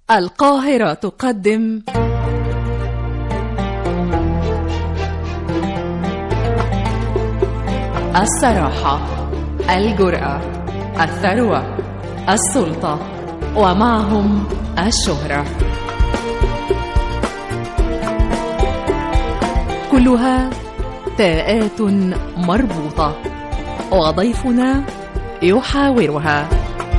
القاهرة تقدم الصراحة الجرأة الثروة السلطة ومعهم الشهرة كلها تاءات مربوطة وضيفنا يحاورها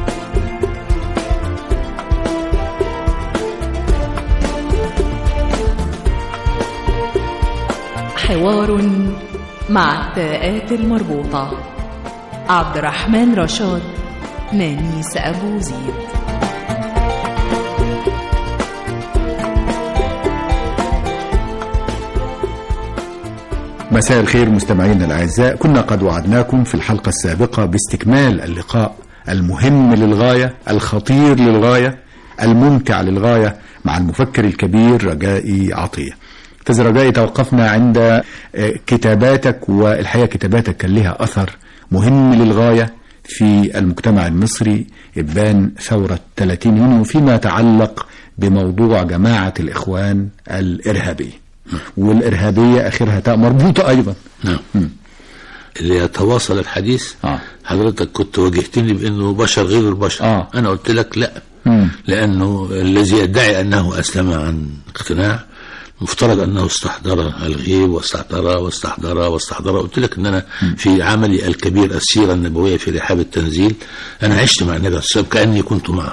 حوار مع التاءات المربوطة عبد الرحمن رشاد نانيس أبو زيد مساء الخير مستمعينا الأعزاء كنا قد وعدناكم في الحلقة السابقة باستكمال اللقاء المهم للغاية الخطير للغاية الممتع للغاية مع المفكر الكبير رجائي عطية أستاذ رجائي توقفنا عند آه، كتاباتك والحقيقة كتاباتك كان لها أثر مهم للغاية في المجتمع المصري إبان ثورة 30 يونيو فيما يتعلق بموضوع جماعة الإخوان الإرهابية والإرهابية آخرها تاء مربوطة أيضا نعم اللي يتواصل الحديث آه. حضرتك كنت واجهتني بانه بشر غير البشر آه. انا قلت لك لا مم. لانه الذي يدعي انه اسلم عن اقتناع مفترض انه استحضر الغيب واستحضر واستحضر واستحضر قلت لك ان انا في عملي الكبير السيره النبويه في رحاب التنزيل انا عشت مع النبي صلى الله عليه وسلم كاني كنت معه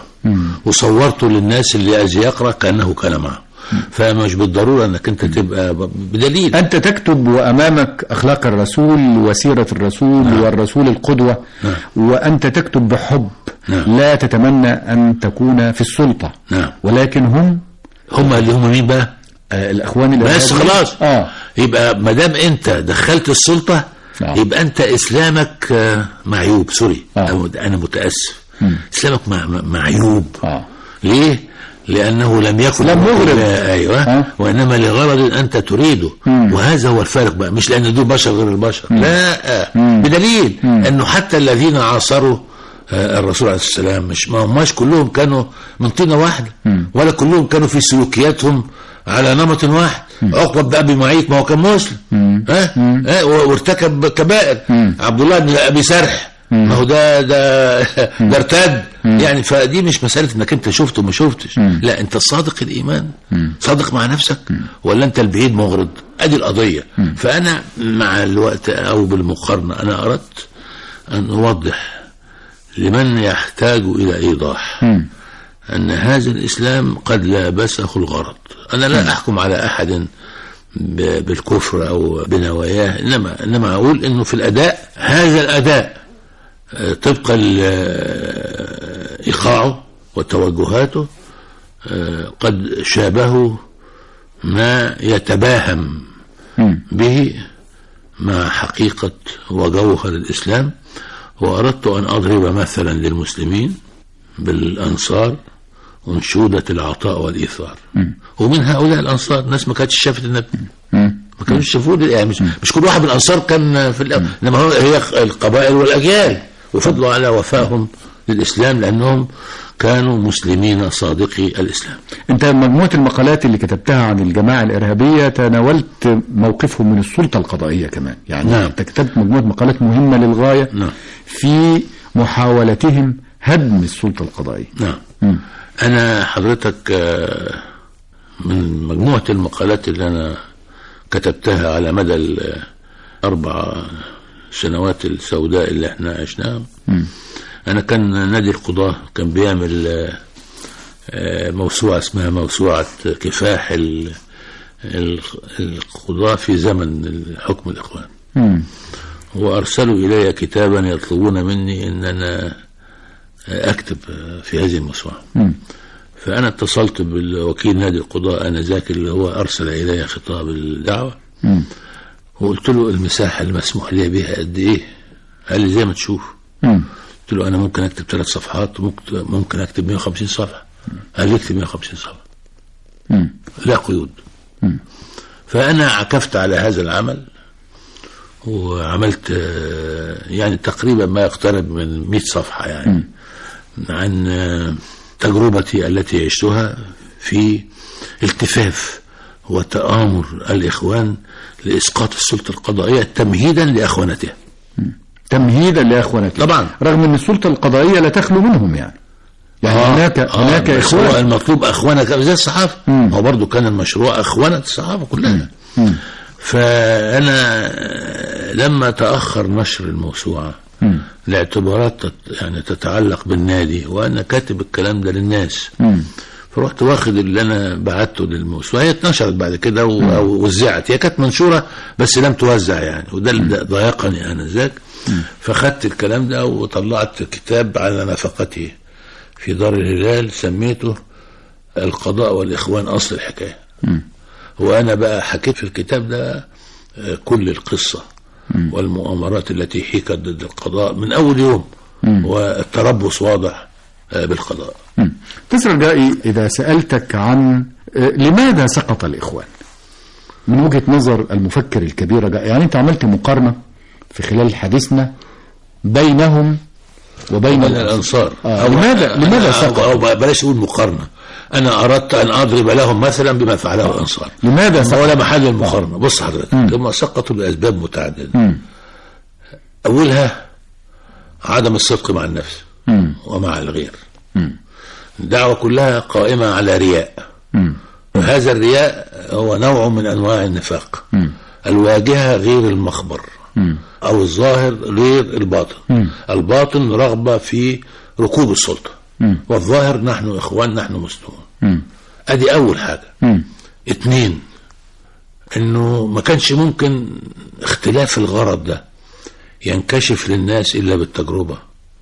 وصورته للناس اللي عايز يقرا كانه كان معه فمش بالضروره انك انت تبقى ب- بدليل أنت تكتب وأمامك أخلاق الرسول وسيرة الرسول والرسول القدوة نعم. وأنت تكتب بحب نعم. لا تتمنى أن تكون في السلطة نعم. ولكن هم هم اللي هم مين بقى؟ آه، الأخوان بس الإرهابيين. خلاص آه يبقى ما دام انت دخلت السلطه نعم. يبقى انت اسلامك آه، معيوب سوري آه. أو- انا متاسف اسلامك مع- مع- معيوب آه. ليه؟ لأنه لم يكن لم يغرض. لا، أيوة ها؟ وإنما لغرض أنت تريده وهذا هو الفارق بقى مش لأن دول بشر غير البشر لا بدليل أنه حتى الذين عاصروا آه، الرسول عليه السلام مش ما هماش كلهم كانوا من طينة واحدة ولا كلهم كانوا في سلوكياتهم على نمط واحد عقبة بن أبي معيط ما هو كان مسلم ها ها و- وارتكب كبائر عبد الله بن أبي سرح ما هو ده ده ده ارتد يعني فدي مش مسألة انك انت شفت وما شفتش لا انت صادق الايمان صادق مع نفسك ولا انت البعيد مغرض ادي القضية فانا مع الوقت او بالمقارنة انا اردت ان اوضح لمن يحتاج الى ايضاح ان هذا الاسلام قد لابسه الغرض انا لا احكم على احد ب- بالكفر او بنواياه انما انما اقول انه في الاداء هذا الاداء آه، طبقا لإيقاعه وتوجهاته آه، قد شابه ما يتباهم به مع حقيقة وجوهر الإسلام وأردت أن أضرب مثلا للمسلمين بالأنصار أنشودة العطاء والإيثار ومن هؤلاء الأنصار ناس ما كانتش شافت النبي ما كانوش شافوه يعني مش, مش كل واحد من الانصار كان في الأول انما هو هي القبائل والاجيال وفضلوا على وفائهم للاسلام لانهم كانوا مسلمين صادقي الاسلام أنت مجموعة المقالات اللي كتبتها عن الجماعة الإرهابية تناولت موقفهم من السلطة القضائية كمان يعني نعم. أنت كتبت مجموعة مقالات مهمة للغاية نعم. في محاولتهم هدم السلطة القضائية نعم انا حضرتك آه، من مجموعه المقالات اللي انا كتبتها على مدى الاربع سنوات السوداء اللي احنا عشناها انا كان نادي القضاه كان بيعمل آه، آه، موسوعه اسمها موسوعه كفاح ال- ال- القضاه في زمن حكم الاخوان مم. وارسلوا الي كتابا يطلبون مني ان انا اكتب في هذه الموسوعه فانا اتصلت بالوكيل نادي القضاء انذاك اللي هو ارسل الي خطاب الدعوه وقلت له المساحه المسموح لي بها قد ايه قال لي زي ما تشوف مم. قلت له انا ممكن اكتب ثلاث صفحات ممكن ممكن اكتب 150 صفحه قال لي اكتب 150 صفحه مم. لا قيود فأنا عكفت على هذا العمل وعملت آه، يعني تقريبا ما يقترب من 100 صفحة يعني عن آه، تجربتي التي عشتها في التفاف وتآمر الإخوان لإسقاط السلطة القضائية تمهيدا لأخوانتها تمهيدا لاخوانته طبعا. رغم ان السلطه القضائيه لا تخلو منهم يعني يعني هناك هناك بس هو اخوان المطلوب أخوانة زي الصحافة مم. هو برضو كان المشروع أخوانة الصحافة كلها مم. فأنا لما تأخر نشر الموسوعة مم. لاعتبارات تت- يعني تتعلق بالنادي وأنا كاتب الكلام ده للناس مم. فرحت واخد اللي انا بعته للموسوعه هي اتنشرت بعد كده و- ووزعت هي كانت منشوره بس لم توزع يعني وده اللي ضايقني انا ذاك فخدت الكلام ده وطلعت كتاب على نفقته في دار الهلال سميته القضاء والاخوان اصل الحكايه وانا بقى حكيت في الكتاب ده آه، كل القصه والمؤامرات التي حيكت ضد القضاء من اول يوم والتربص واضح آه، بالقضاء مم. تسرى الرجائي إذا سألتك عن آه، لماذا سقط الإخوان من وجهة نظر المفكر الكبير رجاء يعني أنت عملت مقارنة في خلال حديثنا بينهم وبين من الأنصار الانصار آه، لماذا- لماذا أو- سقط؟ أو بلاش اقول مقارنه انا اردت ان اضرب لهم مثلا بما فعله الانصار لماذا سقط؟ ولا محل المقارنه بص حضرتك هم سقطوا لاسباب متعدده مم. اولها عدم الصدق مع النفس مم. ومع الغير مم. الدعوه كلها قائمه على رياء مم. وهذا الرياء هو نوع من انواع النفاق مم. الواجهه غير المخبر مم. او الظاهر غير الباطن مم. الباطن رغبه في ركوب السلطه مم. والظاهر نحن اخوان نحن مسلمون مم. ادي اول حاجه مم. اتنين انه ما كانش ممكن اختلاف الغرض ده ينكشف للناس الا بالتجربه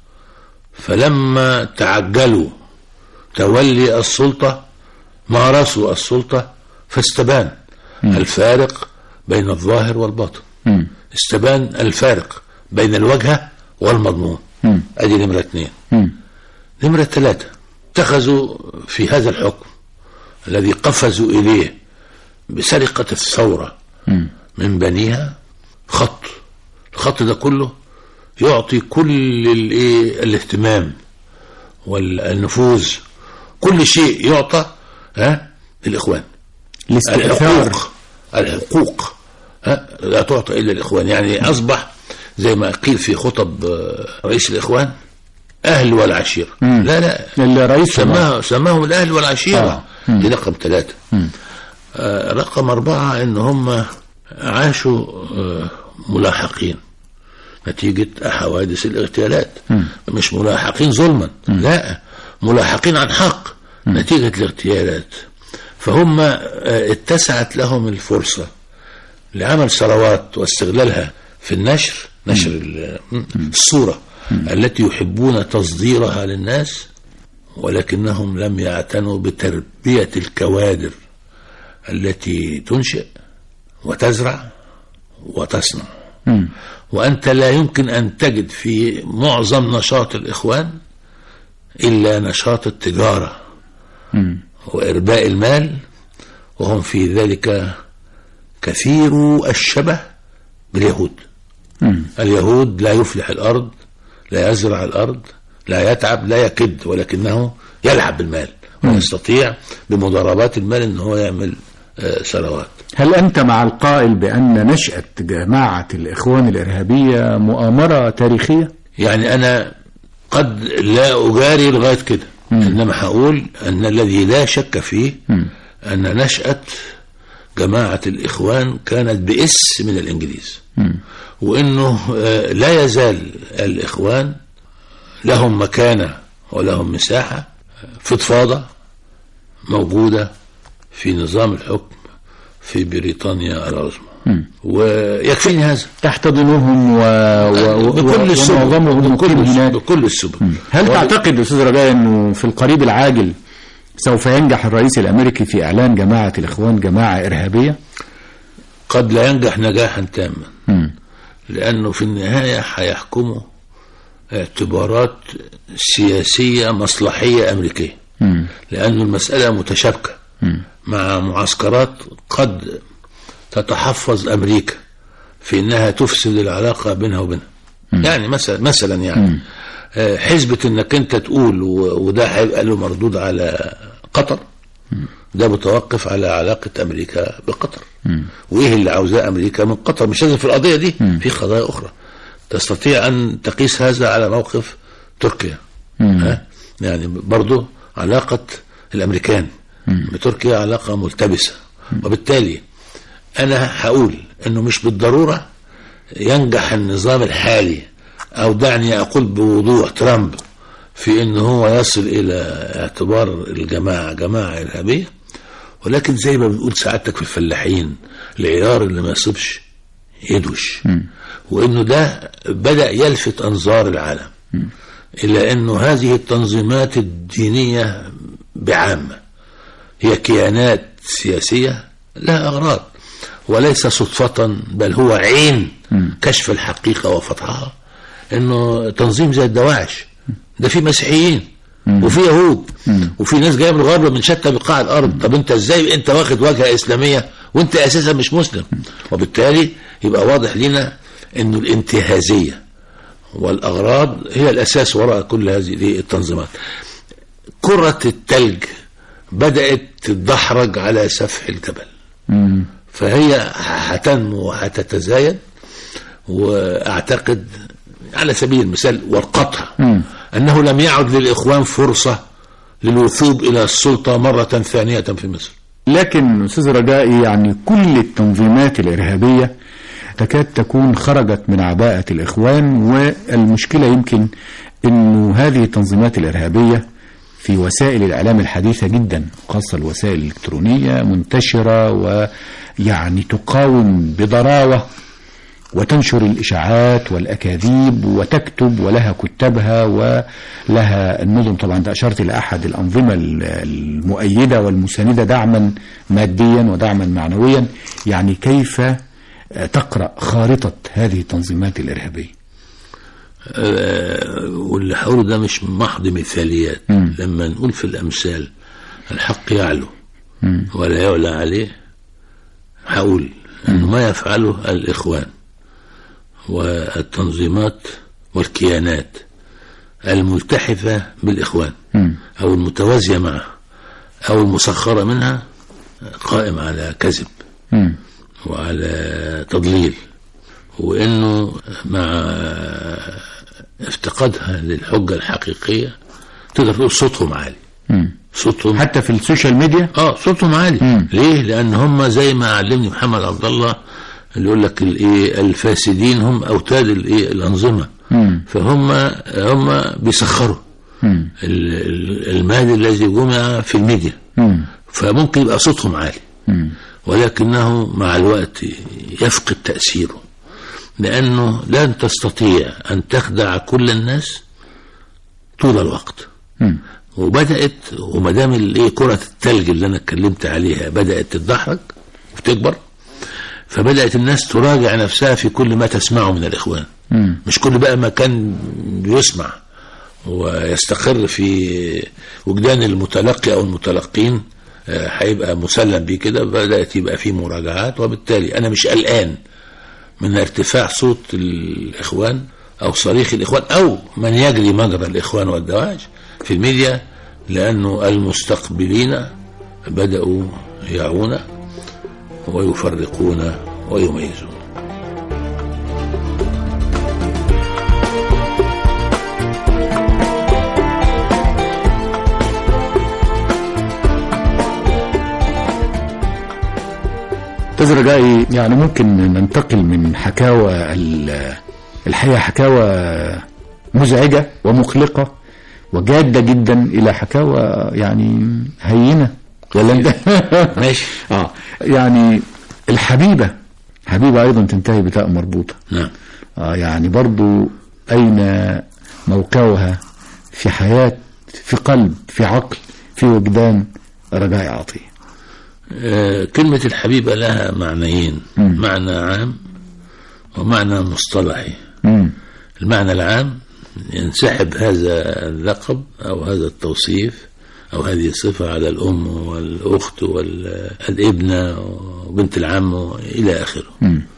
فلما تعجلوا تولي السلطه مارسوا السلطه فاستبان الفارق بين الظاهر والباطن مم. استبان الفارق بين الوجهه والمضمون مم. ادي نمره اتنين مم. نمرة ثلاثة اتخذوا في هذا الحكم الذي قفزوا إليه بسرقة الثورة مم. من بنيها خط الخط ده كله يعطي كل الإيه الاهتمام والنفوذ كل شيء يعطى ها للإخوان الاستئثار الحقوق الحقوق ها لا تعطى إلا الإخوان يعني أصبح زي ما قيل في خطب آه، رئيس الإخوان أهل والعشيرة مم. لا لا الرئيس سماه سماهم الأهل والعشيرة آه. دي رقم ثلاثة آه رقم أربعة إن هم عاشوا آه ملاحقين نتيجة حوادث الاغتيالات مش ملاحقين ظلما لا ملاحقين عن حق نتيجة الاغتيالات فهم آه اتسعت لهم الفرصة لعمل ثروات واستغلالها في النشر نشر ال- الصورة التي يحبون تصديرها للناس ولكنهم لم يعتنوا بتربية الكوادر التي تنشئ وتزرع وتصنع مم. وأنت لا يمكن أن تجد في معظم نشاط الإخوان إلا نشاط التجارة مم. وإرباء المال وهم في ذلك كثير الشبه باليهود مم. اليهود لا يفلح الأرض لا يزرع الأرض لا يتعب لا يكد ولكنه يلعب بالمال ويستطيع بمضاربات المال ان هو يعمل آه، ثروات هل أنت مع القائل بأن نشأة جماعة الإخوان الإرهابية مؤامرة تاريخية؟ يعني انا قد لا اجاري لغايه كده انما هقول ان الذي لا شك فيه ان نشاه جماعه الاخوان كانت بإس من الانجليز وانه آه، لا يزال الاخوان لهم مكانه ولهم مساحه فضفاضه موجوده في نظام الحكم في بريطانيا العظمى ويكفيني هذا تحتضنهم و... و... و... بكل السبل ومعظمهم بكل, مقيم هناك بكل السبل هل وال- تعتقد أستاذ رجاء أنه في القريب العاجل سوف ينجح الرئيس الأمريكي في إعلان جماعة الإخوان جماعة إرهابية؟ قد لا ينجح نجاحا تاما مم. لأنه في النهاية هيحكمه اعتبارات سياسية مصلحية أمريكية مم. لأن المسألة متشابكة مع معسكرات قد تتحفظ أمريكا في أنها تفسد العلاقة بينها وبينها يعني مثلا مثلا يعني آه، حسبة انك انت تقول و- وده هيبقى له مردود على قطر ده متوقف على علاقة امريكا بقطر وايه اللي عاوزاه امريكا من قطر مش لازم في القضية دي في قضايا اخرى تستطيع ان تقيس هذا على موقف تركيا ها؟ يعني برضو علاقة الامريكان بتركيا علاقة ملتبسة وبالتالي انا هقول انه مش بالضرورة ينجح النظام الحالي او دعني اقول بوضوح ترامب في ان هو يصل الى اعتبار الجماعه جماعه ارهابيه ولكن زي ما بنقول سعادتك في الفلاحين العيار اللي ما يصيبش يدوش وانه ده بدا يلفت انظار العالم الى انه هذه التنظيمات الدينيه بعامه هي كيانات سياسيه لها اغراض وليس صدفه بل هو عين كشف الحقيقه وفتحها انه تنظيم زي الدواعش ده في مسيحيين وفي يهود وفي ناس جايه من الغرب من شتى بقاع الارض طب انت ازاي انت واخد واجهه اسلاميه وانت اساسا مش مسلم وبالتالي يبقى واضح لنا انه الانتهازيه والاغراض هي الاساس وراء كل هذه التنظيمات كره التلج بدات تدحرج على سفح الجبل فهي هتنمو وهتتزايد واعتقد على سبيل المثال والقطع انه لم يعد للاخوان فرصه للوثوب الى السلطه مره ثانيه في مصر لكن استاذ رجائي يعني كل التنظيمات الارهابيه تكاد تكون خرجت من عباءه الاخوان والمشكله يمكن انه هذه التنظيمات الارهابيه في وسائل الاعلام الحديثه جدا خاصه الوسائل الالكترونيه منتشره ويعني تقاوم بضراوه وتنشر الإشاعات والأكاذيب وتكتب ولها كتابها ولها النظم طبعا أنت أشرت إلى أحد الأنظمة المؤيدة والمساندة دعما ماديا ودعما معنويا يعني كيف تقرأ خارطة هذه التنظيمات الإرهابية أه واللي حوله ده مش محض مثاليات مم. لما نقول في الأمثال الحق يعلو ولا يعلى عليه هقول أنه ما يفعله الإخوان والتنظيمات والكيانات الملتحفة بالإخوان مم. أو المتوازية معه أو المسخرة منها قائم على كذب مم. وعلى تضليل وانه مع افتقادها للحجه الحقيقيه تقدر تقول صوتهم عالي مم. صوتهم حتى في السوشيال ميديا اه صوتهم عالي مم. ليه لان هم زي ما علمني محمد عبد الله اللي يقول لك الايه الفاسدين هم اوتاد الايه الانظمه مم. فهم هم بيسخروا مم. ال- ال- المال الذي جمع في الميديا مم. فممكن يبقى صوتهم عالي مم. ولكنه مع الوقت يفقد تأثيره لأنه لن تستطيع أن تخدع كل الناس طول الوقت مم. وبدأت وما دام الايه كرة التلج اللي أنا اتكلمت عليها بدأت تتدحرج وتكبر فبدأت الناس تراجع نفسها في كل ما تسمعه من الإخوان مم. مش كل بقى ما كان بيسمع ويستقر في وجدان المتلقي او المتلقين آه، هيبقى مسلم بيه كده بدات يبقى في مراجعات وبالتالي انا مش قلقان من ارتفاع صوت الاخوان او صريخ الاخوان او من يجري مجرى الاخوان والدواعش في الميديا لانه المستقبلين بداوا يعون ويفرقون ويميزون أستاذ رجائي يعني ممكن ننتقل من حكاوى ال- الحقيقة حكاوى مزعجة ومقلقة وجادة جدا إلى حكاوى يعني هينة ولا انت ماشي اه يعني الحبيبة حبيبة أيضا تنتهي بتاء مربوطة نعم آه يعني برضو أين موقعها في حياة في قلب في عقل في وجدان رجاء عطية آه، كلمة الحبيبة لها معنيين مم. معنى عام ومعنى مصطلحي مم. المعنى العام ينسحب هذا اللقب أو هذا التوصيف أو هذه الصفة على الأم والأخت والابنة وبنت العم إلى آخره مم.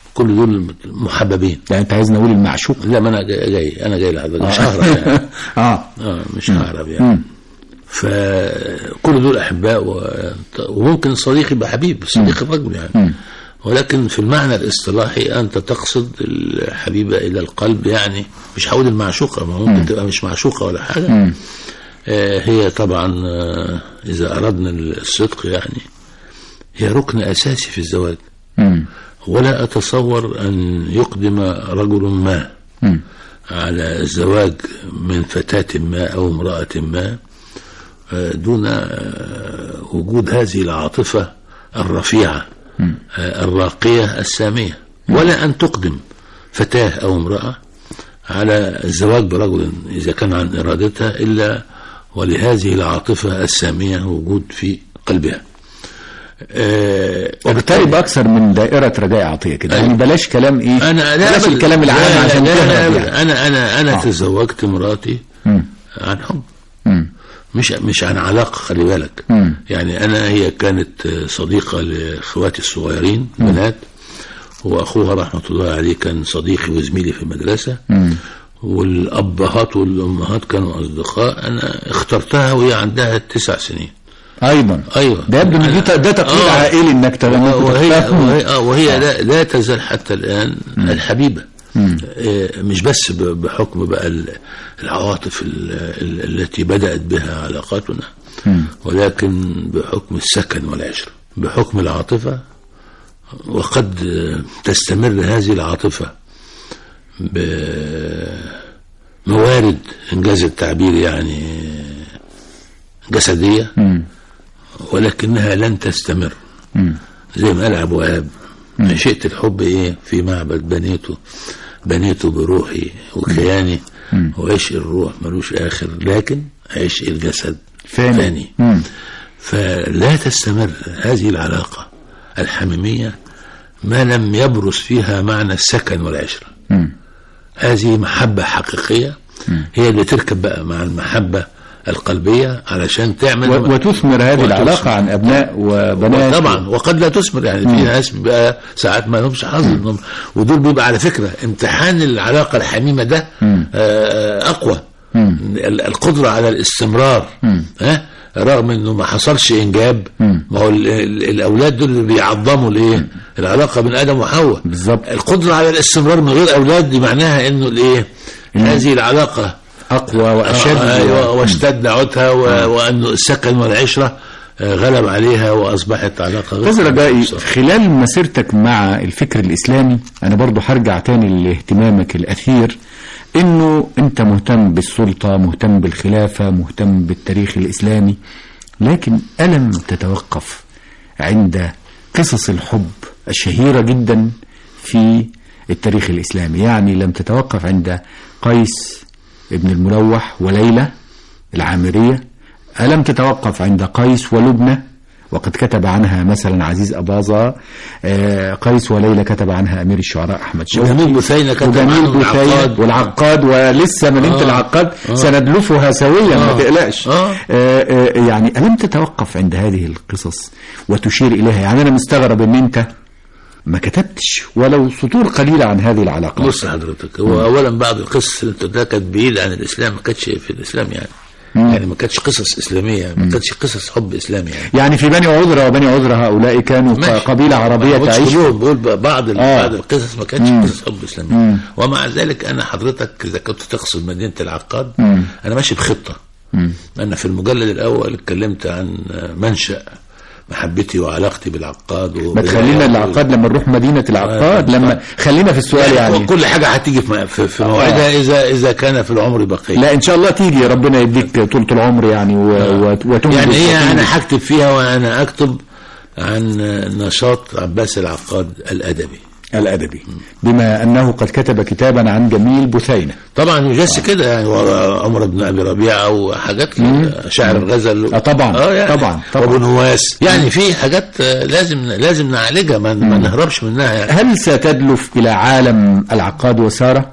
كل دول محببين يعني انت عايز نقول المعشوق لا ما انا جاي, جاي انا جاي لحضرتك مش ههرب يعني اه اه مش ههرب يعني فكل دول احباء و... وممكن الصديق يبقى حبيب الصديق الرجل يعني ولكن في المعنى الاصطلاحي انت تقصد الحبيبه الى القلب يعني مش هقول المعشوقه ما ممكن تبقى مش معشوقه ولا حاجه آه هي طبعا آه اذا اردنا الصدق يعني هي ركن اساسي في الزواج مم. ولا اتصور ان يقدم رجل ما مم. على الزواج من فتاة ما أو امرأة ما آه، دون آه، وجود هذه العاطفة الرفيعة آه، الراقية السامية ولا أن تقدم فتاة أو امرأة على الزواج برجل إذا كان عن إرادتها إلا ولهذه العاطفة السامية وجود في قلبها آه، وبالتالي باكثر من دائره رجاء عطيه كده يعني بلاش كلام ايه انا لا بلاش بل- الكلام العام لا عشان لا لا تهرب لا يعني. انا انا انا آه. تزوجت مراتي مم. عن حب مم. مش مش عن علاقه خلي بالك مم. يعني انا هي كانت صديقه لاخواتي الصغيرين بنات واخوها رحمه الله عليه كان صديقي وزميلي في المدرسه مم. والابهات والامهات كانوا اصدقاء انا اخترتها وهي عندها تسع سنين ايضا ايوه ده يبدو ان دي ت- ده تقليد آه. عائلي انك ت- إنك وهي تختار. وهي, آه وهي لا, لا تزال حتى الآن الحبيبة آه، مش بس ب- بحكم بقى ال- العواطف ال- ال- التي بدأت بها علاقاتنا ولكن بحكم السكن والعشرة بحكم العاطفة وقد آه، تستمر هذه العاطفة بموارد إنجاز التعبير يعني جسدية مم. ولكنها لن تستمر مم. زي ما قال ابو وهاب نشأت الحب ايه في معبد بنيته بنيته بروحي وكياني وعشق الروح ملوش اخر لكن عشق الجسد فاني. فاني مم. فلا تستمر هذه العلاقة الحميمية ما لم يبرز فيها معنى السكن والعشرة مم. هذه محبة حقيقية هي اللي تركب بقى مع المحبة القلبية علشان تعمل و- وتثمر هذه وتثمر. العلاقه عن ابناء وبنات طبعا وقد لا تثمر يعني في ناس بيبقى ساعات ما لهمش حظ إنهم- ودول بيبقى على فكره امتحان العلاقه الحميمه ده آه، اقوى ال- القدره على الاستمرار ها رغم انه ما حصلش انجاب ما هو ال- ال- الاولاد دول اللي بيعظموا الايه العلاقه بين ادم وحواء بالظبط. القدره على الاستمرار من غير اولاد دي معناها انه الايه هذه العلاقه اقوى واشد آه، أيوة واشتد عودها و- وأن السكن والعشرة آه، غلب عليها وأصبحت علاقة غير أستاذ رجائي صح. خلال مسيرتك مع الفكر الإسلامي أنا برضو هرجع تاني لاهتمامك الأثير إنه أنت مهتم بالسلطة مهتم بالخلافة مهتم بالتاريخ الإسلامي لكن ألم تتوقف عند قصص الحب الشهيرة جدا في التاريخ الإسلامي يعني لم تتوقف عند قيس ابن الملوح وليلى العامرية ألم تتوقف عند قيس ولبنى وقد كتب عنها مثلا عزيز أباظة آه، قيس وليلى كتب عنها أمير الشعراء أحمد شوقي وجميل بثينة كتب وجميل عنه بثينة العقاد. والعقاد ولسه مدينة آه. العقاد آه. سندلفها سويا ما آه. تقلقش آه. آه، آه، يعني ألم تتوقف عند هذه القصص وتشير إليها يعني أنا مستغرب أن أنت ما كتبتش ولو سطور قليلة عن هذه العلاقات بص حضرتك هو أولا بعض القصص اللي ده كانت بعيدة عن الإسلام ما كانتش في الإسلام يعني يعني ما كانتش قصص إسلامية ما كانتش قصص حب إسلامي يعني يعني في بني عذرة وبني عذرة هؤلاء كانوا ماشي. قبيلة عربية ما بقولش تعيش كلهم بقول بقى بعض ال- آه. بعض القصص ما كانتش قصص حب اسلامي ومع ذلك انا حضرتك اذا كنت تقصد مدينه العقاد انا ماشي بخطه انا في المجلد الاول اتكلمت عن منشا محبتي وعلاقتي بالعقاد ما تخلينا العقاد لما نروح مدينة العقاد آه. لما خلينا في السؤال يعني كل حاجه هتيجي في في, في موعدها اذا اذا كان في العمر بقيه لا ان شاء الله تيجي ربنا يديك طولة العمر يعني و... و... وتنجز يعني هي وتنجز. انا هكتب فيها وانا اكتب عن نشاط عباس العقاد الادبي الادبي بما انه قد كتب كتابا عن جميل بثينة طبعا مش بس كده يعني ورا عمر بن ابي ربيعه وحاجات كده شاعر الغزل آه طبعا، يعني طبعا، طبعا. وابو نواس يعني في حاجات آه، لازم لازم نعالجها ما, ما نهربش منها يعني هل ستدلف الى عالم العقاد وسارة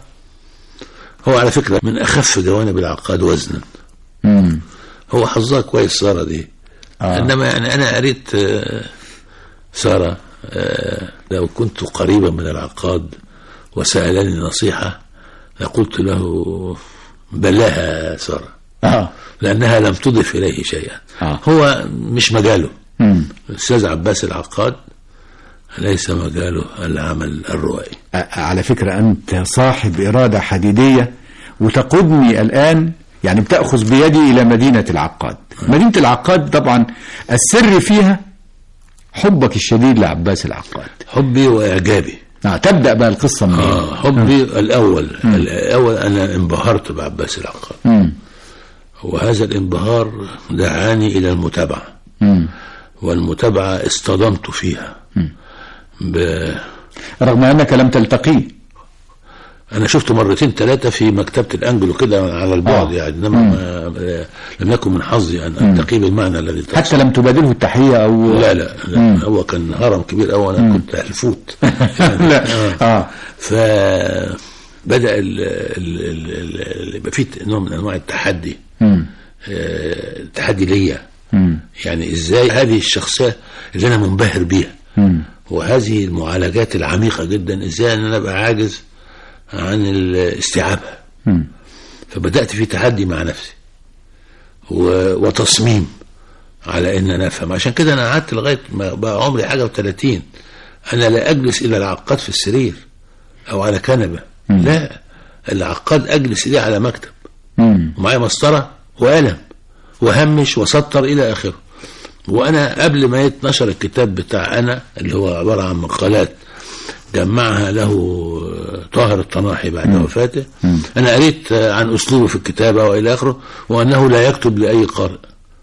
هو على فكره من اخف جوانب العقاد وزنا مم. هو حظها كويس ساره دي آه. انما يعني انا قريت آه، ساره آه، لو كنت قريبا من العقاد وسألني نصيحة لقلت له بلاها سارة اه لأنها لم تضف إليه شيئا آه. هو مش مجاله مم. الأستاذ عباس العقاد ليس مجاله العمل الروائي آه، على فكرة أنت صاحب إرادة حديدية وتقودني الآن يعني بتأخذ بيدي إلى مدينة العقاد مدينة العقاد طبعا السر فيها حبك الشديد لعباس العقاد حبي وإعجابي آه تبدأ بقى القصة من آه حبي الأول الأول أنا انبهرت بعباس العقاد مم. وهذا الانبهار دعاني إلى المتابعة مم. والمتابعة اصطدمت فيها ب... رغم أنك لم تلتقيه أنا شفته مرتين ثلاثة في مكتبة الأنجلو كده على البعد آه. يعني إنما ما... لم يكن من حظي أن ألتقيه بالمعنى الذي تقصد. حتى لم تبادله التحية أو لا لا, لا هو كان هرم كبير أوي أنا كنت الفوت لا آه فبدأ ال... ال... ال... ال... يبقى في نوع من أنواع التحدي مم. آه، تحدي ليا مم. يعني ازاي هذه الشخصيه اللي انا منبهر بيها مم. وهذه المعالجات العميقه جدا ازاي ان انا ابقى عاجز عن ال- استيعابها مم. فبدات في تحدي مع نفسي و... وتصميم على ان انا افهم عشان كده انا قعدت لغايه ما بقى عمري حاجه و30 انا لا اجلس الى العقاد في السرير او على كنبه لا العقاد اجلس اليه على مكتب مم. ومعايا مسطرة وقلم وهمش وسطر إلى آخره وأنا قبل ما يتنشر الكتاب بتاع أنا اللي هو عبارة عن مقالات جمعها له طاهر الطناحي بعد وفاته أنا قريت عن أسلوبه في الكتابة وإلى آخره وأنه لا يكتب لأي قارئ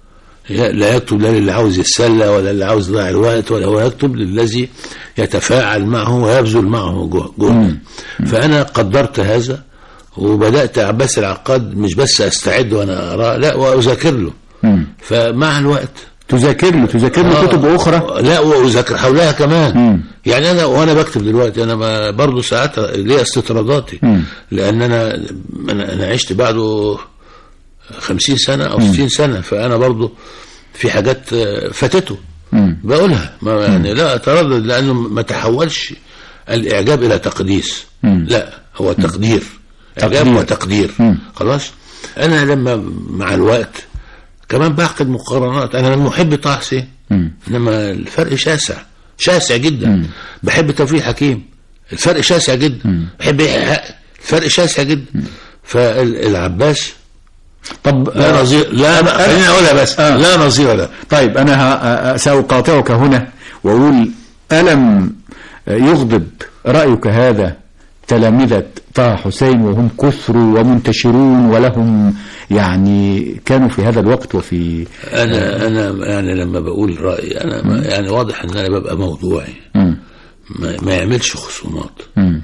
لا يكتب لا للي عاوز يتسلى ولا اللي عاوز يضيع الوقت ولا هو يكتب للذي يتفاعل معه ويبذل معه جه- جهدا فأنا قدرت هذا وبدأت عباس العقاد مش بس أستعد وأنا أراه لا وأذاكر له مم. فمع الوقت تذاكر له تذاكر له آه، كتب أخرى لا وأذاكر حولها كمان مم. يعني أنا وأنا بكتب دلوقتي أنا ما- برضه ساعات ليا استطراداتي مم. لأن أنا أنا أنا عشت بعده خمسين سنة أو ستين سنة فأنا برضه في حاجات آه، فاتته مم. بقولها ما يعني لا أتردد لأنه ما تحولش الإعجاب إلى تقديس مم. لا هو تقدير إعجاب تقدير. وتقدير مم. خلاص أنا لما مع الوقت كمان بعقد مقارنات أنا من محب طه حسين مم. إنما الفرق شاسع شاسع جدا بحب توفيق حكيم الفرق شاسع جدا بحب يحيى حق الفرق شاسع جدا فالعباس طب لا آه، نظير لا أنا- خليني اقولها بس آه. لا نظير له طيب أنا ه- سأقاطعك هنا وأقول ألم يغضب رأيك هذا تلامذة طه حسين وهم كثروا ومنتشرون ولهم يعني كانوا في هذا الوقت وفي انا انا يعني لما بقول رايي انا ما- يعني واضح ان انا ببقى موضوعي مم. ما, ما يعملش خصومات مم.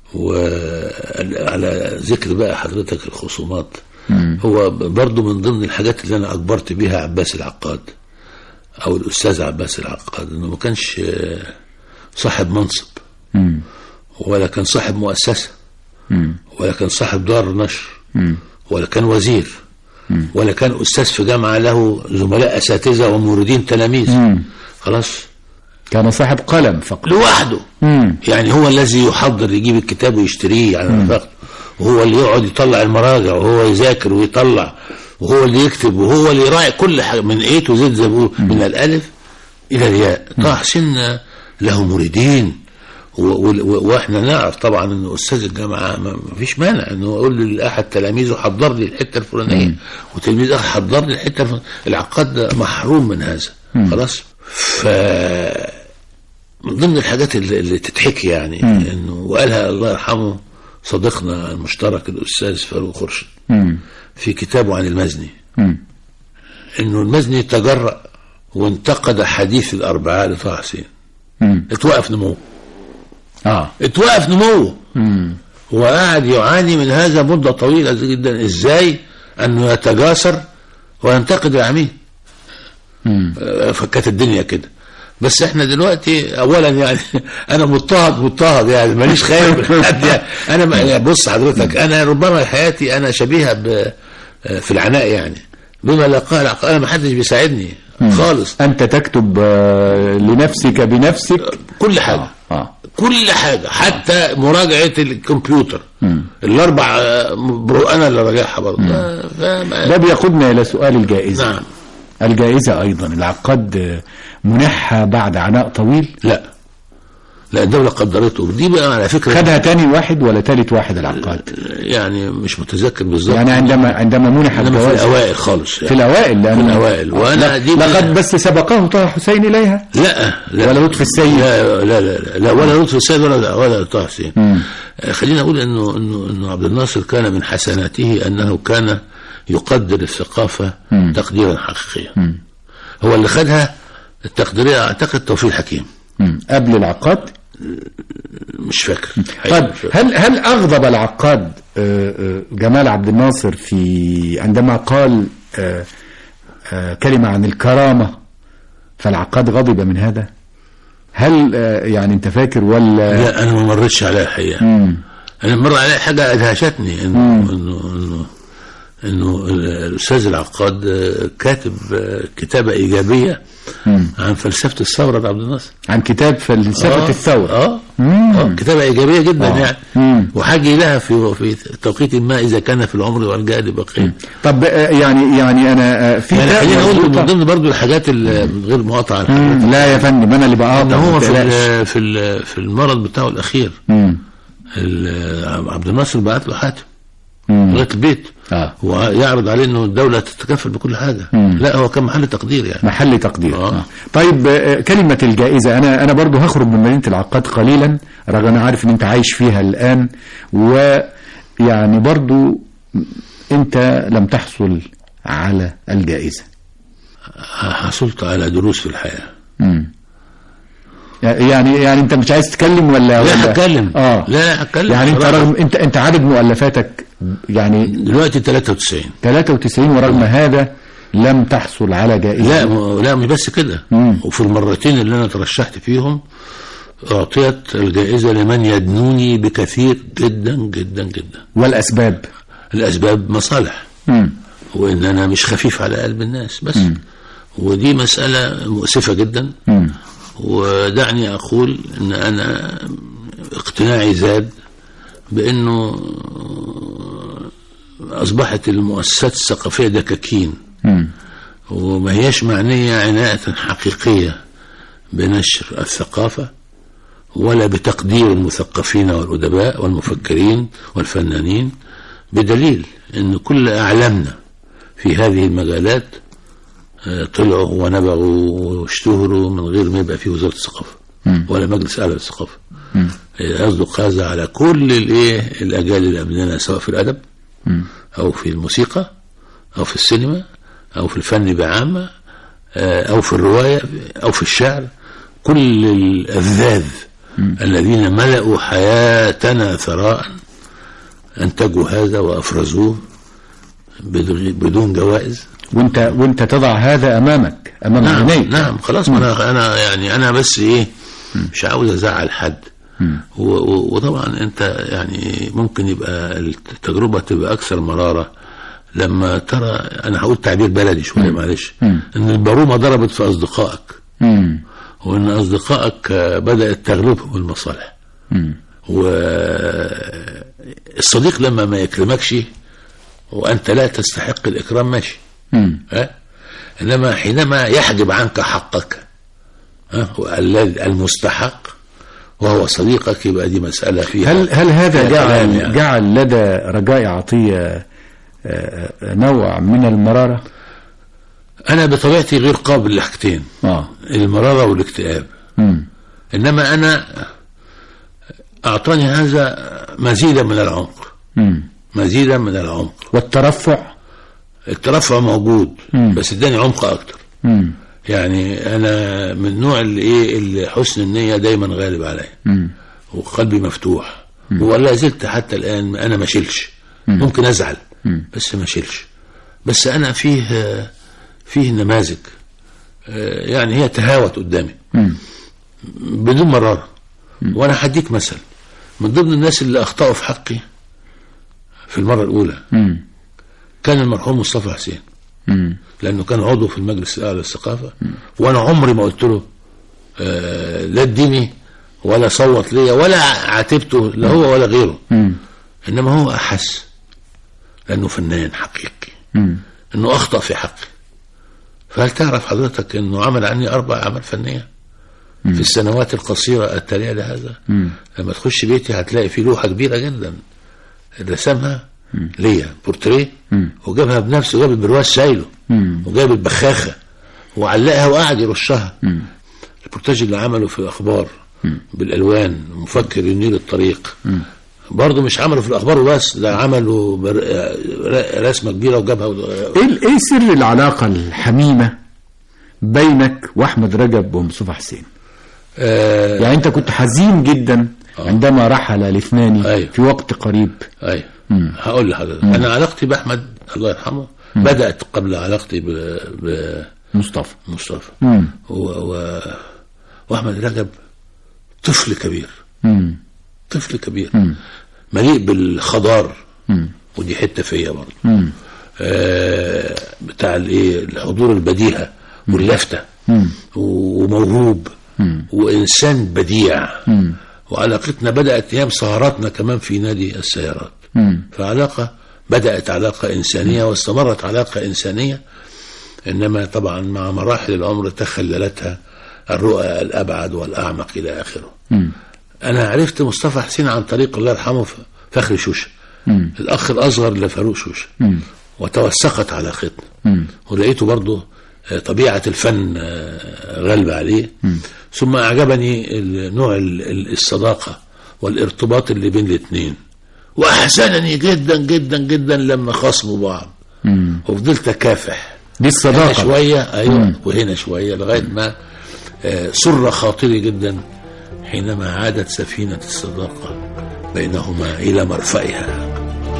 وعلى ذكر بقى حضرتك الخصومات هو برضو من ضمن الحاجات اللي انا اجبرت بيها عباس العقاد او الاستاذ عباس العقاد انه ما كانش آه، صاحب منصب مم. ولا كان صاحب مؤسسه مم. ولا كان صاحب دار نشر مم. ولا كان وزير ولا كان استاذ في جامعه له زملاء اساتذه وموردين تلاميذ مم. خلاص كان صاحب قلم فقط لوحده مم. يعني هو الذي يحضر يجيب الكتاب ويشتريه على نفقته وهو اللي يقعد يطلع المراجع وهو يذاكر ويطلع وهو اللي يكتب وهو اللي يراعي كل حاجه من ايه تو زد زي ما بيقولوا، من الالف الى الياء طه حسين له مريدين و- و- و- واحنا نعرف طبعا ان استاذ الجامعه ما ما فيش مانع انه يقول لاحد تلاميذه حضر لي الحته الفلانيه وتلميذ اخر حضر لي الحته الفلانيه العقاد ده محروم من هذا خلاص ف من ضمن الحاجات اللي, اللي تتحكي يعني انه وقالها الله يرحمه صديقنا المشترك الاستاذ فاروق خرشد مم. في كتابه عن المزني مم. انه المزني تجرأ وانتقد حديث الاربعاء لطه حسين مم. اتوقف نموه اه اتوقف نموه مم. وقعد يعاني من هذا مدة طويلة جدا ازاي انه يتجاسر وينتقد العميل مم. آه، فكانت الدنيا كده بس احنا دلوقتي اولا يعني انا مضطهد مضطهد يعني ماليش خايف من حد يعني انا ما- بص حضرتك انا ربما حياتي انا شبيهه ب في العناء يعني بما لا قال انا ما حدش بيساعدني خالص أنت تكتب آه، لنفسك بنفسك كل حاجه آه. آه. كل حاجه حتى مراجعه الكمبيوتر الاربع آه، برو انا اللي راجعها برضه ف- ف- ده بيقودنا إلى سؤال الجائزة نعم الجائزة أيضا العقاد آه، منحها بعد عناء طويل لا لا الدولة قدرته دي بقى على فكرة خدها تاني واحد ولا تالت واحد العقاد يعني مش متذكر بالظبط يعني عندما عندما منح انما في الجوائز الاوائل خالص في يعني. الأوائل لأن في الأوائل. وأنا لا- دي لقد بقى- بس سبقه طه حسين إليها لا لا ولا لطفي السيد. لا لا لا, لا, لا ولا لطفي السيد ولا ولا طه حسين آه، خلينا اقول انه انه انه عبد الناصر كان من حسناته انه كان يقدر الثقافه تقديرا حقيقيا هو اللي خدها التقديريه اعتقد توفيق حكيم مم. قبل العقاد مش فاكر طيب مش فاكر. هل هل أغضب العقاد آه، آه، جمال عبد الناصر في عندما قال آه، آه، كلمة عن الكرامة فالعقاد غضب من هذا هل آه، يعني أنت فاكر ولا لا انا ما مرتش عليها الحقيقه مم. انا مر علي حاجه ادهشتني انه انه انه انه الاستاذ العقاد آه، كاتب آه، كتابه ايجابيه عن فلسفه الثوره لعبد الناصر عن كتاب فلسفة آه، الثورة اه مم. اه كتابه ايجابيه جدا آه. يعني مم. وحاجي لها في في توقيت ما اذا كان في العمر والجهد بقيه طب آه، يعني يعني أنا آه، في يعني تاء خلينا نقول من مربوطة. ضمن برضو الحاجات اللي من غير مقاطعه الحاجات مم. لا يا فندم أنا اللي بقاطع ان هو ما في تقلقش. ال- في ال- في المرض بتاعه الاخير مم. ال- عبد الناصر بعت له حاتم مم. لغايه البيت آه. ويعرض عليه انه الدوله تتكفل بكل حاجه مم. لا هو كان محل تقدير يعني محل تقدير آه. آه. طيب آه، كلمة الجائزة أنا أنا برضو هخرج من مدينة العقاد قليلا رغم أنا عارف إن أنت عايش فيها الآن ويعني برضو أنت لم تحصل على الجائزة حصلت على دروس في الحياه مم. يعني يعني أنت مش عايز تتكلم ولا لا ولا هتكلم آه لا هتكلم يعني أنت رغم أنت أنت عدد مؤلفاتك يعني دلوقتي 93 93 ورغم هذا لم تحصل على جائزة لا م- لا مش بس كده مم. وفي المرتين اللي انا ترشحت فيهم اعطيت الجائزه لمن يدنوني بكثير جدا جدا جدا والأسباب الاسباب مصالح مم. وان انا مش خفيف على قلب الناس بس ودي مساله مؤسفه جدا مم. ودعني اقول ان انا اقتناعي زاد بانه اصبحت المؤسسات الثقافيه دكاكين مم. وما هيش معنيه عنايه حقيقيه بنشر الثقافه ولا بتقدير المثقفين والادباء والمفكرين والفنانين بدليل ان كل اعلامنا في هذه المجالات آه، طلعوا ونبغوا واشتهروا من غير ما يبقى في وزاره الثقافه ولا مجلس اعلى للثقافه آه، يصدق هذا على كل الايه الاجيال اللي قبلنا سواء في الادب او في الموسيقى او في السينما او في الفن بعامه آه، او في الروايه او في الشعر كل الاذاذ الذين ملأوا حياتنا ثراء انتجوا هذا وافرزوه بدون بدون جوائز وانت وانت تضع هذا امامك امام نعم عينيك نعم خلاص ما انا انا يعني انا بس ايه مش عاوز ازعل حد و- و- وطبعا انت يعني ممكن يبقى التجربه تبقى اكثر مراره لما ترى انا هقول تعبير بلدي شويه معلش ان البرومه ضربت في اصدقائك مم. وان اصدقائك آه، بدات تغلبهم المصالح مم. والصديق لما ما يكرمكش وانت لا تستحق الاكرام ماشي مم. ها انما حينما يحجب عنك حقك ها الذي المستحق وهو صديقك يبقى دي مسألة فيها هل هل هذا فيها جعل كلام يعني. جعل لدى رجاء عطيه آه، آه، نوع من المراره أنا بطبيعتي غير قابل لحاجتين اه المرارة والاكتئاب مم. إنما أنا أعطاني هذا مزيدا من العمق مم. مزيدا من العمق والترفع الترفع موجود مم. بس اداني عمق أكتر مم. يعني أنا من النوع اللي إيه اللي حسن النية دايما غالب عليا مم. وقلبي مفتوح ولا زلت حتى الآن أنا ما شيلش ممكن أزعل بس ما شيلش بس أنا فيه فيه نماذج آه، يعني هي تهاوت قدامي مم. بدون مرارة وأنا هديك مثل من ضمن الناس اللي أخطأوا في حقي في المرة الأولى مم. كان المرحوم مصطفى حسين مم. لأنه كان عضو في المجلس الأعلى للثقافة وأنا عمري ما قلت له آه، لا اديني ولا صوت ليا ولا عاتبته لا هو ولا غيره مم. انما هو احس لانه فنان حقيقي مم. انه اخطا في حقي فهل تعرف حضرتك انه عمل عني اربع اعمال فنيه في السنوات القصيره التاليه لهذا مم. لما تخش بيتي هتلاقي فيه لوحه كبيره جدا رسمها ليا بورتريه مم. وجابها بنفسه جاب البرواز شايله مم. وجاب البخاخه وعلقها وقعد يرشها مم. البورتاج اللي عمله في الاخبار بالالوان مفكر ينير الطريق برضه مش عمله في الاخبار وبس ده عمله بر... ر- رسمه كبيره وجابها و... ايه ايه سر العلاقة الحميمة بينك واحمد رجب ومصطفى حسين آه... يعني انت كنت حزين جدا عندما رحل الاثنان أيوة. في وقت قريب ايوه هقول لحضرتك انا علاقتي باحمد الله يرحمه بدات قبل علاقتي ب... مصطفى بمصطفى مم. و... و... واحمد رجب طفل كبير مم. طفل كبير مم. مليء بالخضار مم. ودي حته فيا برضه مم. آه بتاع الايه الحضور البديهه واللفته مم. وموهوب مم. وانسان بديع مم. وعلاقتنا بدات ايام سهراتنا كمان في نادي السيارات مم. فعلاقه بدات علاقه انسانيه واستمرت علاقه انسانيه انما طبعا مع مراحل العمر تخللتها الرؤى الابعد والاعمق الى اخره مم. انا عرفت مصطفى حسين عن طريق الله يرحمه فخري شوشه مم. الاخ الاصغر لفاروق شوشه مم. وتوثقت علاقتنا مم. ولقيته برضه آه، طبيعة الفن آه، غالبة عليه ثم أعجبني ال- نوع ال- ال- الصداقة والارتباط اللي بين الاثنين وأحزنني جدا جدا جدا لما خاصموا بعض مم. وفضلت أكافح دي هنا الصداقة شوية أيوة وهنا شوية لغاية ما آه، سر خاطري جدا حينما عادت سفينة الصداقة بينهما إلى مرفأها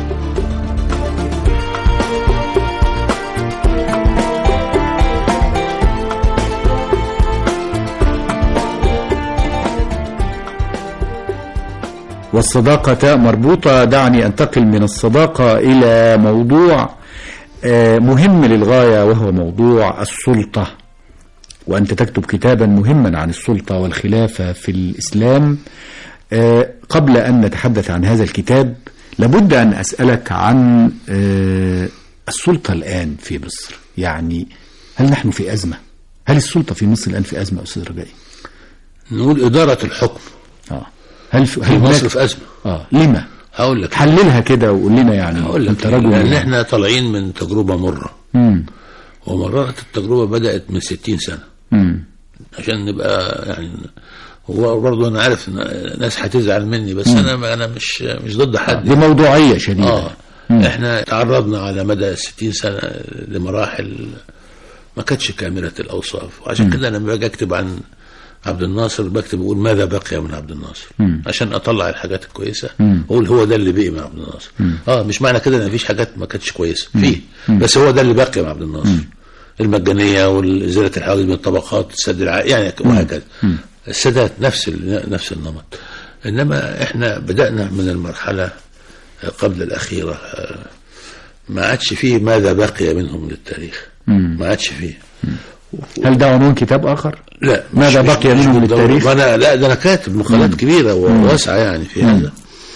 والصداقة تاء مربوطة دعني أنتقل من الصداقة إلى موضوع آه، مهم للغاية وهو موضوع السلطة وأنت تكتب كتابا مهما عن السلطة والخلافة في الإسلام آه، قبل أن نتحدث عن هذا الكتاب لابد أن أسألك عن آه، السلطة الآن في مصر يعني هل نحن في أزمة هل السلطة في مصر الآن في أزمة أستاذ رجائي نقول إدارة الحكم آه. هل في, في هل هناك- مصر في أزمة آه. لما هقول لك حللها كده وقول لنا يعني هقول انت لك رجل لان يعني. احنا طالعين من تجربه مره مم. ومررت التجربه بدات من 60 سنه مم. عشان نبقى يعني هو برضه انا عارف ان ناس هتزعل مني بس انا انا مش مش ضد حد دي موضوعية شديدة اه احنا تعرضنا على مدى 60 سنه لمراحل ما كانتش كامله الاوصاف وعشان كده لما باجي اكتب عن عبد الناصر بكتب بقول ماذا بقي من عبد الناصر عشان اطلع الحاجات الكويسه اقول هو ده اللي بقي من عبد الناصر اه مش معنى كده ان مفيش حاجات ما كانتش كويسه فيه بس هو ده اللي بقي من عبد الناصر المجانيه وازاله الحواجز من الطبقات السد الع... يعني وهكذا السادات نفس ال... نفس النمط انما احنا بدانا من المرحله قبل الاخيره آه، ما عادش فيه ماذا بقي منهم للتاريخ ما عادش فيه هل ده عنوان كتاب آخر؟ لا ماذا مش- بقي مش منه بالضرورة. للتاريخ؟ انا لا ده انا كاتب مقالات كبيره وواسعه يعني في هذا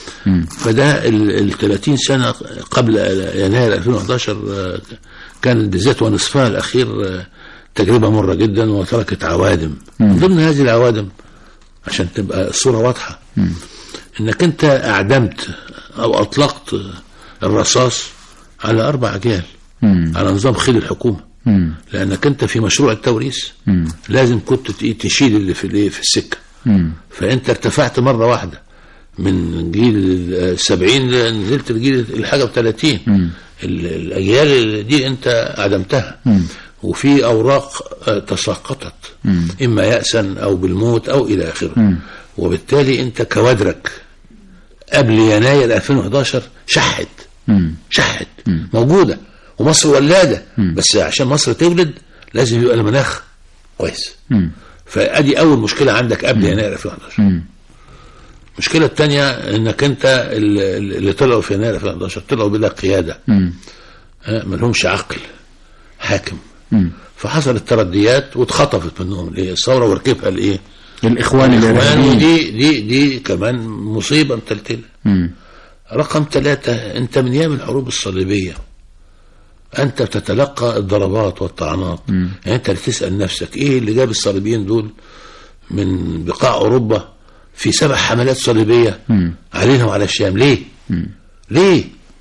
فده ال 30 سنه قبل يناير 2011 آه، كان بالذات ونصفها الاخير آه، تجربه مره جدا وتركت عوادم من ضمن هذه العوادم عشان تبقى الصوره واضحه انك انت اعدمت او اطلقت الرصاص على اربع اجيال على نظام خيل الحكومه مم. لانك انت في مشروع التوريث مم. لازم كنت ت- تشيل اللي في الايه في السكه مم. فانت ارتفعت مره واحده من جيل السبعين نزلت الجيل الحاجه ب 30 ال- الاجيال دي انت اعدمتها وفي اوراق آه، تساقطت اما ياسا او بالموت او الى اخره وبالتالي انت كوادرك قبل يناير 2011 شحت مم. شحت موجوده ومصر ولاده بس عشان مصر تولد لازم يبقى المناخ كويس مم. فادي اول مشكله عندك قبل يناير 2011 مم. المشكله الثانيه انك انت اللي اللي طلعوا في يناير 2011 طلعوا بلا قياده مم. ها، ما لهمش عقل حاكم مم. فحصلت ترديات واتخطفت منهم الايه الثوره وركبها الايه الإخوان الإخوان الإرهابيين ودي دي دي كمان مصيبة متلتلة مم. رقم ثلاثة أنت من أيام الحروب الصليبية أنت بتتلقى الضربات والطعنات يعني أنت اللي تسأل نفسك إيه اللي جاب الصليبيين دول من بقاع أوروبا في سبع حملات صليبية علينا وعلى الشام ليه ليه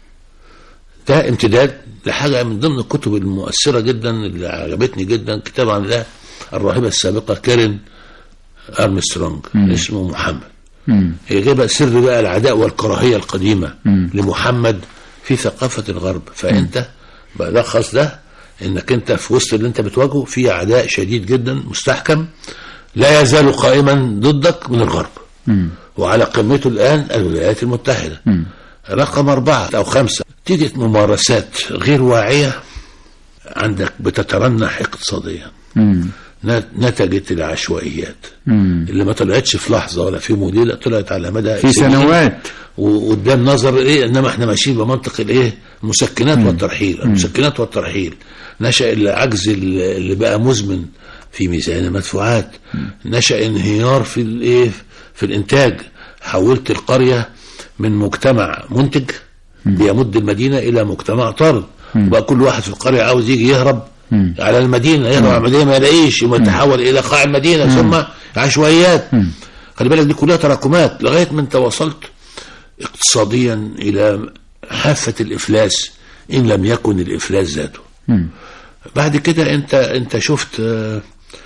ده امتداد لحاجة من ضمن الكتب المؤثرة جدا اللي عجبتني جدا كتاب عن ده الراهبة السابقة كارين أرمسترونج اسمه محمد مم. هي جايبه سر بقى العداء والكراهيه القديمه لمحمد في ثقافه الغرب فانت بلخص ده انك انت في وسط اللي انت بتواجهه في عداء شديد جدا مستحكم لا يزال قائما ضدك من الغرب وعلى قمته الان الولايات المتحده رقم أربعة أو خمسة تيجي ممارسات غير واعية عندك بتترنح اقتصاديا مم. نت- نتجت العشوائيات مم. اللي ما طلعتش في لحظه ولا في يوم وليله طلعت على مدى في سنين. سنوات وقدام نظر ايه انما احنا ماشيين بمنطق الايه المسكنات والترحيل المسكنات والترحيل نشا العجز اللي اللي بقى مزمن في ميزان المدفوعات نشا انهيار في الايه في الانتاج حولت القريه من مجتمع منتج بيمد المدينه الى مجتمع طارد وبقى كل واحد في القريه عاوز يجي يهرب على المدينه يهرب على المدينه ما يلاقيش يقوم يتحول الى قاع المدينه ثم عشوائيات خلي بالك دي كلها تراكمات لغايه ما انت وصلت اقتصاديا الى حافه الافلاس ان لم يكن الافلاس ذاته بعد كده انت انت شفت آه،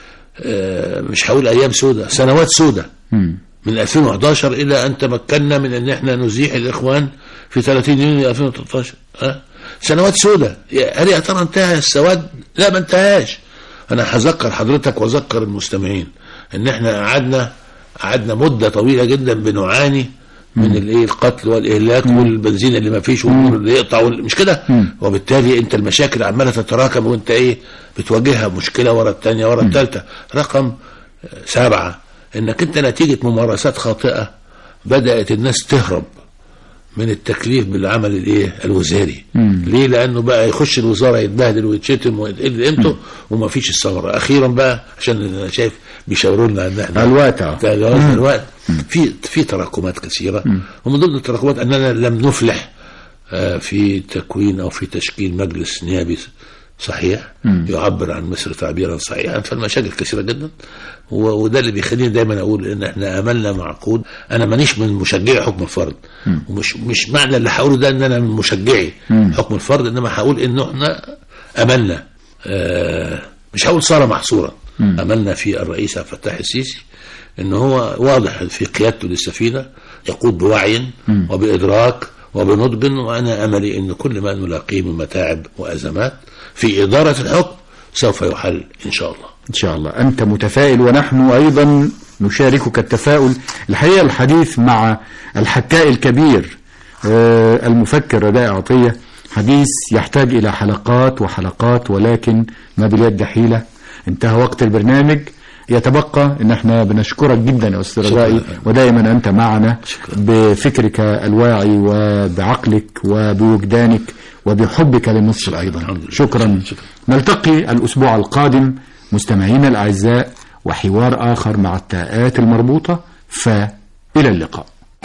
آه، مش هقول ايام سودة سنوات سودة من 2011 الى ان تمكنا من ان احنا نزيح الاخوان في 30 يونيو 2013 ها سنوات سودة هل يا ترى انتهى السواد لا ما انتهاش انا هذكر حضرتك واذكر المستمعين ان احنا قعدنا قعدنا مده طويله جدا بنعاني من الايه القتل والاهلاك والبنزين اللي ما فيش والنور اللي يقطع وال- مش كده وبالتالي انت المشاكل عماله تتراكم وانت ايه بتواجهها مشكله ورا الثانيه ورا الثالثه رقم آه، سبعه انك انت نتيجه ممارسات خاطئه بدات الناس تهرب من التكليف بالعمل الايه الوزاري ليه لانه بقى يخش الوزاره يتبهدل ويتشتم ويتقل قيمته وما فيش الثمره اخيرا بقى عشان انا شايف بيشاوروا لنا ان احنا الوقت آه. بتاع الوقت الوقت في في تراكمات كثيره ومن ضمن التراكمات اننا لم نفلح آه، في تكوين او في تشكيل مجلس نيابي صحيح يعبر عن مصر تعبيرا صحيحا فالمشاكل كثيره جدا و- وده اللي بيخليني دايما اقول ان احنا املنا معقود انا مانيش من مشجعي حكم الفرد ومش مش معنى اللي هقوله ده ان انا من مشجعي حكم الفرد انما هقول انه احنا املنا آه مش هقول صار محصورا املنا في الرئيس عبد الفتاح السيسي ان هو واضح في قيادته للسفينه يقود بوعي وبادراك وبنضج وانا املي ان كل ما نلاقيه من متاعب وازمات في اداره الحكم سوف يحل ان شاء الله إن شاء الله أنت متفائل ونحن أيضا نشاركك التفاؤل الحقيقة الحديث مع الحكاء الكبير آه، المفكر رداء عطية حديث يحتاج إلى حلقات وحلقات ولكن ما باليد حيلة انتهى وقت البرنامج يتبقى ان احنا بنشكرك جدا يا استاذ شكراً. رضائي ودائما انت معنا شكراً. بفكرك الواعي وبعقلك وبوجدانك وبحبك لمصر ايضا الحمد لله. شكرا شكراً. نلتقي الأسبوع القادم مستمعينا الأعزاء وحوار آخر مع التاءات المربوطة فإلى اللقاء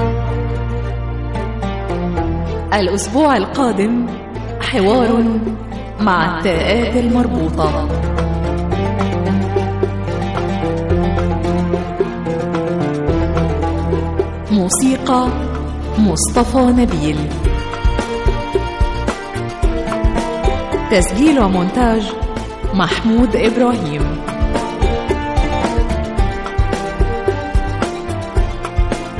الأسبوع القادم حوار مع التاءات المربوطة موسيقى مصطفى نبيل تسجيل ومونتاج محمود إبراهيم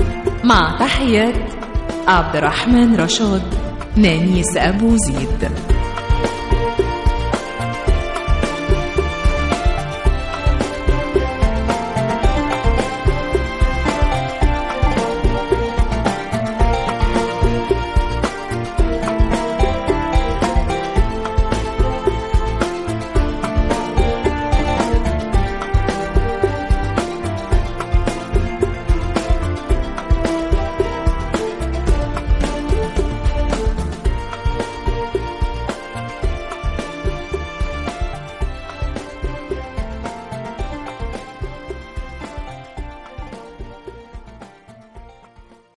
مع تحيات عبد الرحمن رشاد نانيس أبو زيد